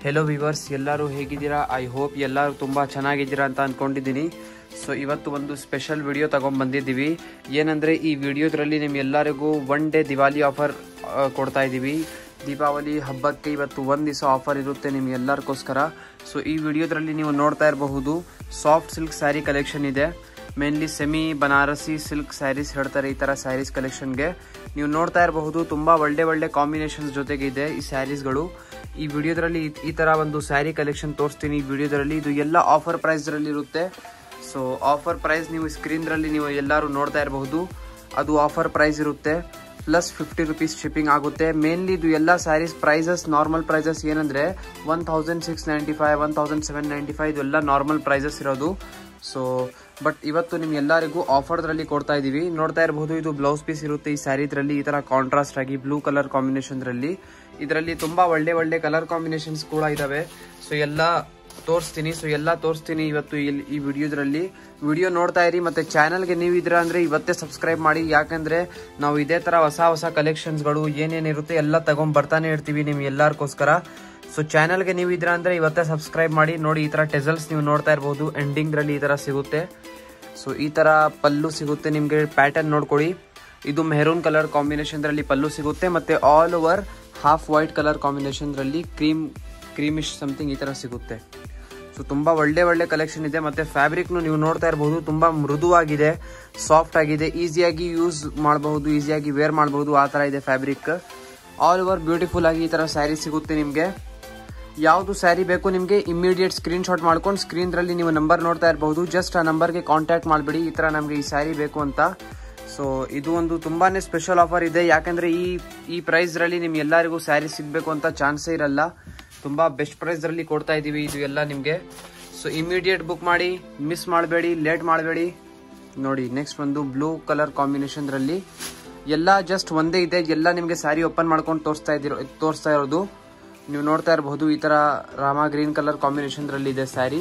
hello viewers ಎಲ್ಲರೂ ಹೇಗಿದ್ದೀರಾ I hope ಎಲ್ಲರೂ ತುಂಬ ಚೆನ್ನಾಗಿದ್ದೀರಾ ಅಂತ ಅಂದ್ಕೊಂಡಿದ್ದೀನಿ ಸೊ ಇವತ್ತು ಒಂದು ಸ್ಪೆಷಲ್ ವಿಡಿಯೋ ತಗೊಂಡ್ ಬಂದಿದ್ದೀವಿ ಏನಂದರೆ ಈ ವಿಡಿಯೋದ್ರಲ್ಲಿ ನಿಮ್ಗೆಲ್ಲರಿಗೂ ಒನ್ ಡೇ ದಿವಾಲಿ ಆಫರ್ ಕೊಡ್ತಾ ಇದ್ದೀವಿ ದೀಪಾವಳಿ ಹಬ್ಬಕ್ಕೆ ಇವತ್ತು ಒಂದು ದಿವಸ ಆಫರ್ ಇರುತ್ತೆ ನಿಮ್ಗೆಲ್ಲರಿಗೋಸ್ಕರ ಸೊ ಈ ವಿಡಿಯೋದ್ರಲ್ಲಿ ನೀವು ನೋಡ್ತಾ ಇರಬಹುದು ಸಾಫ್ಟ್ ಸಿಲ್ಕ್ ಸ್ಯಾರಿ ಕಲೆಕ್ಷನ್ ಇದೆ mainly semi Banarasi silk saris ಹೇಳ್ತಾರೆ ಈ ಥರ ಸ್ಯಾರೀಸ್ ಕಲೆಕ್ಷನ್ಗೆ ನೀವು ನೋಡ್ತಾ ಇರಬಹುದು ತುಂಬ ಒಳ್ಳೆ ಒಳ್ಳೆ ಕಾಂಬಿನೇಷನ್ಸ್ ಜೊತೆಗೆ ಇದೆ ಈ ಸ್ಯಾರೀಸ್ಗಳು ಈ ವಿಡಿಯೋದ್ರಲ್ಲಿ ಈ- ಈ ಥರ ಒಂದು ಸ್ಯಾರಿ ಕಲೆಕ್ಷನ್ ತೋರಿಸ್ತೀನಿ ಈ ವಿಡಿಯೋದ್ರಲ್ಲಿ ಇದು ಎಲ್ಲ ಆಫರ್ ಪ್ರೈಸ್ರಲ್ಲಿ ಇರುತ್ತೆ ಸೊ ಆಫರ್ ಪ್ರೈಸ್ ನೀವು ಸ್ಕ್ರೀನ್ರಲ್ಲಿ ನೀವು ಎಲ್ಲರೂ ನೋಡ್ತಾ ಇರಬಹುದು ಅದು ಆಫರ್ ಪ್ರೈಸ್ ಇರುತ್ತೆ ಪ್ಲಸ್ ಫಿಫ್ಟಿ ರುಪೀಸ್ ಶಿಪ್ಪಿಂಗ್ ಆಗುತ್ತೆ ಮೇನ್ಲಿ ಇದು ಎಲ್ಲ ಸ್ಯಾರೀಸ್ ಪ್ರೈಸಸ್ ನಾರ್ಮಲ್ ಪ್ರೈಸಸ್ ಏನಂದ್ರೆ one thousand six ninety five one thousand seven ninety five ಇದೆಲ್ಲ ನಾರ್ಮಲ್ ಪ್ರೈಸಸ್ ಇರೋದು ಸೊ ಬಟ್ ಇವತ್ತು ನಿಮ್ಗೆ ಎಲ್ಲರಿಗೂ ಆಫರ್ದ್ರಲ್ಲಿ ಕೊಡ್ತಾ ಇದೀವಿ ನೋಡ್ತಾ ಇರಬಹುದು ಇದು ಬ್ಲೌಸ್ ಪೀಸ್ ಇರುತ್ತೆ ಈ ಸ್ಯಾರಿದ್ರಲ್ಲಿ ಈ ತರ ಕಾಂಟ್ರಾಸ್ಟ್ ಆಗಿ ಬ್ಲೂ ಕಲರ್ ಕಾಂಬಿನೇಷನ್ದ್ರಲ್ಲಿ ಇದರಲ್ಲಿ ತುಂಬಾ ಒಳ್ಳೆ ಒಳ್ಳೆ ಕಲರ್ ಕಾಂಬಿನೇಷನ್ಸ್ ಕೂಡ ಇದಾವೆ ಸೊ ಎಲ್ಲ ತೋರಿಸ್ತೀನಿ ಸೊ ಎಲ್ಲ ತೋರಿಸ್ತೀನಿ ಇವತ್ತು ಇಲ್ಲಿ ಈ ವಿಡಿಯೋದ್ರಲ್ಲಿ ವಿಡಿಯೋ ನೋಡ್ತಾ ಇರಿ ಮತ್ತೆ ಚಾನಲ್ಗೆ ನೀವು ಇದ್ರ ಅಂದ್ರೆ ಇವತ್ತೇ ಸಬ್ಸ್ಕ್ರೈಬ್ ಮಾಡಿ ಯಾಕಂದ್ರೆ ನಾವು ಇದೇ ತರ ಹೊಸ ಹೊಸ ಕಲೆಕ್ಷನ್ಸ್ಗಳು ಏನೇನಿರುತ್ತೆ ಎಲ್ಲ ತಗೊಂಡ್ ಬರ್ತಾನೆ ಇರ್ತೀವಿ ನಿಮ್ಗೆ ಎಲ್ಲರಿಗೋಸ್ಕರ ಸೊ ಚಾನಲ್ಗೆ ನೀವು ಇದ್ರ ಅಂದ್ರೆ ಇವತ್ತೇ ಸಬ್ಸ್ಕ್ರೈಬ್ ಮಾಡಿ ನೋಡಿ ಈ ತರ ಟೆಸಲ್ಸ್ ನೀವು ನೋಡ್ತಾ ಇರಬಹುದು ಎಂಡಿಂಗ್ರಲ್ಲಿ ಈ ತರ ಸಿಗುತ್ತೆ ಸೊ ಈ ತರ ಪಲ್ಲು ಸಿಗುತ್ತೆ ನಿಮ್ಗೆ ಪ್ಯಾಟರ್ನ್ ನೋಡ್ಕೊಳ್ಳಿ ಇದು ಮೆಹರೂನ್ ಕಲರ್ ಕಾಂಬಿನೇಷನ್ದ್ರಲ್ಲಿ ಪಲ್ಲು ಸಿಗುತ್ತೆ ಮತ್ತೆ all over half white colour ಕಾಂಬಿನೇಷನ್ದ್ರಲ್ಲಿ ಕ್ರೀಮ್ ಕ್ರೀಮಿಶ್ ಸಮಥಿಂಗ್ ಈ ತರ ಸಿಗುತ್ತೆ ಸೊ ತುಂಬಾ ಒಳ್ಳೆ ಒಳ್ಳೆ ಕಲೆಕ್ಷನ್ ಇದೆ ಮತ್ತೆ ಫ್ಯಾಬ್ರಿಕ್ನು ನೀವು ನೋಡ್ತಾ ಇರಬಹುದು ತುಂಬಾ ಮೃದುವಾಗಿದೆ ಸಾಫ್ಟ್ ಆಗಿದೆ ಈಸಿಯಾಗಿ ಯೂಸ್ ಮಾಡಬಹುದು ಈಸಿಯಾಗಿ ವೇರ್ ಮಾಡಬಹುದು ಆ ತರ ಇದೆ ಫ್ಯಾಬ್ರಿಕ್ ಆಲ್ ಓವರ್ ಬ್ಯೂಟಿಫುಲ್ ಆಗಿ ಈ ತರ ಸ್ಯಾರಿ ಸಿಗುತ್ತೆ ನಿಮಗೆ ಯಾವುದು ಸ್ಯಾರಿ ಬೇಕು ನಿಮಗೆ ಇಮಿಡಿಯೇಟ್ ಸ್ಕ್ರೀನ್ ಶಾಟ್ ಮಾಡ್ಕೊಂಡು ಸ್ಕ್ರೀನ್ರಲ್ಲಿ ನೀವು ನಂಬರ್ ನೋಡ್ತಾ ಇರಬಹುದು ಜಸ್ಟ್ ಆ ನಂಬರ್ಗೆ ಕಾಂಟ್ಯಾಕ್ಟ್ ಮಾಡಿಬಿಡಿ ಈ ಥರ ನಮಗೆ ಈ ಸ್ಯಾರಿ ಬೇಕು ಅಂತ ಸೊ ಇದು ಒಂದು ತುಂಬಾನೇ ಸ್ಪೆಷಲ್ ಆಫರ್ ಇದೆ ಯಾಕಂದ್ರೆ ಈ ಈ ಪ್ರೈಸ್ರಲ್ಲಿ ನಿಮ್ಗೆ ಎಲ್ಲರಿಗೂ ಸ್ಯಾರಿ ಸಿಗಬೇಕು ಅಂತ ಚಾನ್ಸೇ ಇರಲ್ಲ ತುಂಬಾ ಬೆಸ್ಟ್ ಪ್ರೈಸ್ರಲ್ಲಿ ಕೊಡ್ತಾ ಇದ್ದೀವಿ ಇದು ಎಲ್ಲ ನಿಮಗೆ ಸೊ ಇಮಿಡಿಯೇಟ್ ಬುಕ್ ಮಾಡಿ ಮಿಸ್ ಮಾಡಬೇಡಿ ಲೇಟ್ ಮಾಡಬೇಡಿ ನೋಡಿ ನೆಕ್ಸ್ಟ್ ಒಂದು ಬ್ಲೂ ಕಲರ್ ಕಾಂಬಿನೇಷನ್ದ್ರಲ್ಲಿ ಎಲ್ಲ ಜಸ್ಟ್ ಒಂದೇ ಇದೆ ಎಲ್ಲ ನಿಮಗೆ ಸ್ಯಾರಿ ಓಪನ್ ಮಾಡ್ಕೊಂಡು ತೋರಿಸ್ತಾ ಇದ್ದೀರೋ ತೋರಿಸ್ತಾ ಇರೋದು ನೀವು ನೋಡ್ತಾ ಇರಬಹುದು ಈ ತರ ರಾಮ ಗ್ರೀನ್ ಕಲರ್ ಕಾಂಬಿನೇಷನ್ದ್ರಲ್ಲಿ ಇದೆ ಸ್ಯಾರಿ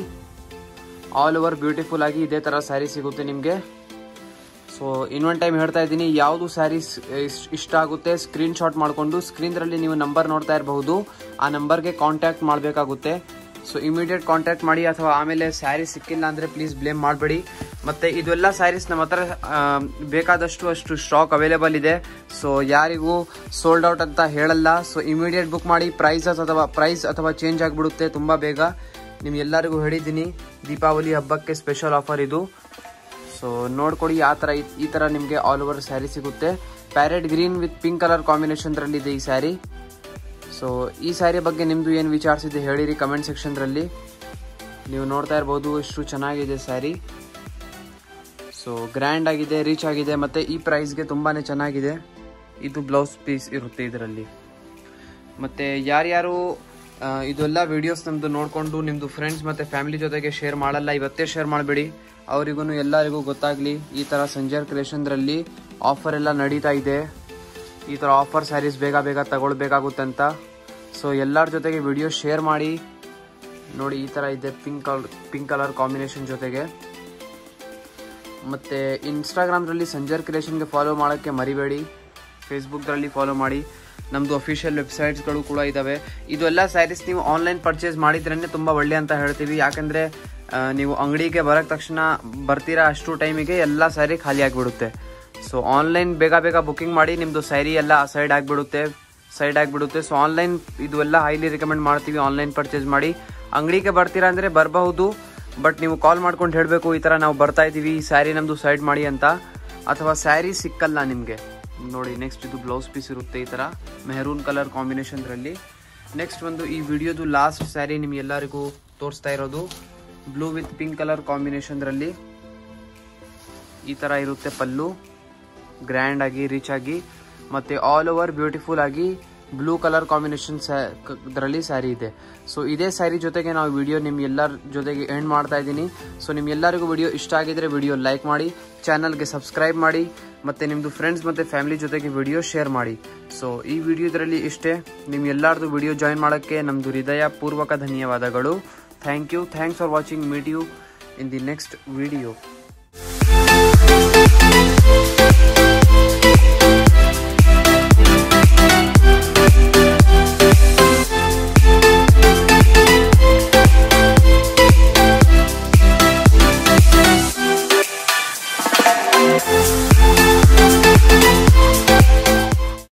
ಆಲ್ ಓವರ್ ಬ್ಯೂಟಿಫುಲ್ ಆಗಿ ಇದೇ ತರ ಸ್ಯಾರಿ ಸಿಗುತ್ತೆ ನಿಮಗೆ ಸೊ ಇನ್ನೊಂದು ಟೈಮ್ ಹೇಳ್ತಾ ಇದ್ದೀನಿ ಯಾವುದು ಸ್ಯಾರೀಸ್ ಇಷ್ಟ ಆಗುತ್ತೆ ಸ್ಕ್ರೀನ್ ಶಾಟ್ ಮಾಡಿಕೊಂಡು ಸ್ಕ್ರೀನ್ರಲ್ಲಿ ನೀವು ನಂಬರ್ ನೋಡ್ತಾ ಇರಬಹುದು ಆ ನಂಬರ್ಗೆ ಕಾಂಟ್ಯಾಕ್ಟ್ ಮಾಡಬೇಕಾಗುತ್ತೆ ಸೊ ಇಮಿಡಿಯೇಟ್ ಕಾಂಟ್ಯಾಕ್ಟ್ ಮಾಡಿ ಅಥವಾ ಆಮೇಲೆ ಸ್ಯಾರಿ ಸಿಕ್ಕಿಲ್ಲ ಅಂದರೆ ಪ್ಲೀಸ್ ಬ್ಲೇಮ್ ಮಾಡಬೇಡಿ ಮತ್ತೆ ಇದೆಲ್ಲ ಸ್ಯಾರೀಸ್ ನಮ್ಮ ಹತ್ರ ಆ, ಬೇಕಾದಷ್ಟು ಅಷ್ಟು ಸ್ಟಾಕ್ ಅವೈಲೇಬಲ್ ಇದೆ ಸೊ ಯಾರಿಗೂ ಸೋಲ್ಡ್ ಔಟ್ ಅಂತ ಹೇಳಲ್ಲ ಸೊ ಇಮಿಡಿಯೇಟ್ ಬುಕ್ ಮಾಡಿ ಪ್ರೈಸಸ್ ಅಥವಾ ಪ್ರೈಸ್ ಅಥವಾ ಚೇಂಜ್ ಆಗಿಬಿಡುತ್ತೆ ತುಂಬ ಬೇಗ ನಿಮ್ಗೆ ಎಲ್ಲರಿಗೂ ಹೇಳಿದ್ದೀನಿ ದೀಪಾವಳಿ ಹಬ್ಬಕ್ಕೆ ಸ್ಪೆಷಲ್ ಆಫರ್ ಇದು ಸೊ ನೋಡ್ಕೊಡಿ ಆ ಥರ ಈ- ಈ ಥರ ನಿಮಗೆ ಆಲ್ ಓವರ್ ಸ್ಯಾರಿ ಸಿಗುತ್ತೆ parrot green with pink colour ಕಾಂಬಿನೇಷನ್ದ್ರಲ್ಲಿ ಇದೆ ಈ ಸ್ಯಾರಿ ಸೊ ಈ ಸ್ಯಾರಿ ಬಗ್ಗೆ ನಿಮ್ಮದು ಏನು ವಿಚಾರಿಸಿದೆ ಹೇಳಿರಿ ಕಮೆಂಟ್ ಸೆಕ್ಷನ್ದ್ರಲ್ಲಿ ನೀವು ನೋಡ್ತಾ ಇರ್ಬೋದು ಎಷ್ಟು ಚೆನ್ನಾಗಿದೆ ಸ್ಯಾರಿ ಸೊ ಗ್ರ್ಯಾಂಡ್ ಆಗಿದೆ ರೀಚ್ ಆಗಿದೆ ಮತ್ತು ಈ ಪ್ರೈಸ್ಗೆ ತುಂಬಾ ಚೆನ್ನಾಗಿದೆ ಇದು ಬ್ಲೌಸ್ ಪೀಸ್ ಇರುತ್ತೆ ಇದರಲ್ಲಿ ಮತ್ತು ಯಾರ್ಯಾರು ಆ, ಇದೆಲ್ಲ ವಿಡಿಯೋಸ್ ನಮ್ಮದು ನೋಡಿಕೊಂಡು ನಿಮ್ಮದು ಫ್ರೆಂಡ್ಸ್ ಮತ್ತು ಫ್ಯಾಮಿಲಿ ಜೊತೆಗೆ ಶೇರ್ ಮಾಡಲ್ಲ ಇವತ್ತೇ ಶೇರ್ ಮಾಡಬೇಡಿ ಅವರಿಗೂ ಎಲ್ಲರಿಗೂ ಗೊತ್ತಾಗಲಿ ಈ ಥರ ಸಂಜರ್ ಕ್ರಿಯೇಷನ್ದ್ರಲ್ಲಿ ಆಫರ್ ಎಲ್ಲ ನಡೀತಾ ಇದೆ ಈ ಥರ ಆಫರ್ ಸ್ಯಾರೀಸ್ ಬೇಗ ಬೇಗ ತಗೊಳ್ಬೇಕಾಗುತ್ತೆ ಅಂತ ಸೊ ಎಲ್ಲರ ಜೊತೆಗೆ ವಿಡಿಯೋ ಶೇರ್ ಮಾಡಿ ನೋಡಿ ಈ ಥರ ಇದೆ pink colour pink colour combination ಜೊತೆಗೆ ಮತ್ತು ಇನ್ಸ್ಟಾಗ್ರಾಮ್ದಲ್ಲಿ ಸಂಜರ್ ಕ್ರಿಯೇಷನ್ಗೆ ಫಾಲೋ ಮಾಡೋಕ್ಕೆ ಮರಿಬೇಡಿ ಫೇಸ್ಬುಕ್ದಲ್ಲಿ ಫಾಲೋ ಮಾಡಿ ನಮ್ಮದು ಅಫಿಷಿಯಲ್ ವೆಬ್ಸೈಟ್ಸ್ಗಳು ಕೂಡ ಇದ್ದಾವೆ ಇದೆಲ್ಲ ಸ್ಯಾರೀಸ್ ನೀವು ಆನ್ಲೈನ್ ಪರ್ಚೇಸ್ ಮಾಡಿದ್ರೇ ತುಂಬ ಒಳ್ಳೆ ಅಂತ ಹೇಳ್ತೀವಿ ಯಾಕಂದರೆ ನೀವು ಅಂಗಡಿಗೆ ಬರೋಕ್ಕೆ ತಕ್ಷಣ ಬರ್ತೀರಾ ಅಷ್ಟು ಟೈಮಿಗೆ ಎಲ್ಲ ಸ್ಯಾರಿ ಖಾಲಿ ಆಗಿಬಿಡುತ್ತೆ ಸೊ ಆನ್ಲೈನ್ ಬೇಗ ಬೇಗ ಬುಕಿಂಗ್ ಮಾಡಿ ನಿಮ್ಮದು ಸ್ಯಾರಿ ಎಲ್ಲ ಸೈಡ್ ಆಗಿಬಿಡುತ್ತೆ ಸೈಡ್ ಆಗಿಬಿಡುತ್ತೆ ಸೊ ಆನ್ಲೈನ್ ಇದು ಎಲ್ಲ ಹೈಲಿ ರಿಕಮೆಂಡ್ ಮಾಡ್ತೀವಿ ಆನ್ಲೈನ್ ಪರ್ಚೇಸ್ ಮಾಡಿ ಅಂಗಡಿಗೆ ಬರ್ತೀರಾ ಅಂದರೆ ಬರಬಹುದು ಬಟ್ ನೀವು ಕಾಲ್ ಮಾಡ್ಕೊಂಡು ಹೇಳಬೇಕು ಈ ಥರ ನಾವು ಬರ್ತಾ ಇದ್ದೀವಿ ಈ ಸ್ಯಾರಿ ನಮ್ಮದು ಸೈಡ್ ಮಾಡಿ ಅಂತ ಅಥವಾ ಸ್ಯಾರಿ ಸಿಕ್ಕಲ್ಲ ನಿಮಗೆ ನೋಡಿ ನೆಕ್ಸ್ಟ್ ಇದು ಬ್ಲೌಸ್ ಪೀಸ್ ಇರುತ್ತೆ ಈ ಥರ ಮೆಹರೂನ್ ಕಲರ್ ಕಾಂಬಿನೇಷನ್ದ್ರಲ್ಲಿ ನೆಕ್ಸ್ಟ್ ಒಂದು ಈ ವಿಡಿಯೋದು ಲಾಸ್ಟ್ ಸ್ಯಾರಿ ನಿಮ್ಗೆಲ್ಲರಿಗೂ ತೋರಿಸ್ತಾ ಇರೋದು ಬ್ಲೂ ವಿತ್ ಪಿಂಕ್ ಕಲರ್ ಕಾಂಬಿನೇಷನ್ದ್ರಲ್ಲಿ ಈ ಥರ ಇರುತ್ತೆ ಪಲ್ಲು ಗ್ರ್ಯಾಂಡ್ ಆಗಿ ರಿಚ್ ಆಗಿ ಮತ್ತೆ ಆಲ್ ಓವರ್ ಬ್ಯೂಟಿಫುಲ್ ಆಗಿ ಬ್ಲೂ ಕಲರ್ ಕಾಂಬಿನೇಷನ್ ಇದರಲ್ಲಿ ಸ್ಯಾರಿ ಇದೆ ಸೊ ಇದೇ ಸ್ಯಾರಿ ಜೊತೆಗೆ ನಾವು ವಿಡಿಯೋ ನಿಮ್ಗೆಲ್ಲರ ಜೊತೆಗೆ ಎಂಡ್ ಮಾಡ್ತಾ ಇದ್ದೀನಿ ಸೊ ನಿಮ್ಗೆಲ್ಲರಿಗೂ ವಿಡಿಯೋ ಇಷ್ಟ ಆಗಿದ್ರೆ ವಿಡಿಯೋ ಲೈಕ್ ಮಾಡಿ ಚಾನಲ್ಗೆ ಸಬ್ಸ್ಕ್ರೈಬ್ ಮಾಡಿ ಮತ್ತೆ ನಿಮ್ಮದು ಫ್ರೆಂಡ್ಸ್ ಮತ್ತು ಫ್ಯಾಮಿಲಿ ಜೊತೆಗೆ ವಿಡಿಯೋ ಶೇರ್ ಮಾಡಿ ಸೊ ಈ ವಿಡಿಯೋದ್ರಲ್ಲಿ ಇಷ್ಟೇ ನಿಮ್ಗೆಲ್ಲರದು ವಿಡಿಯೋ ಜಾಯಿನ್ ಮಾಡೋಕ್ಕೆ ನಮ್ಮದು ಹೃದಯ ಪೂರ್ವಕ ಧನ್ಯವಾದಗಳು thank you thanks for watching meet you in the next video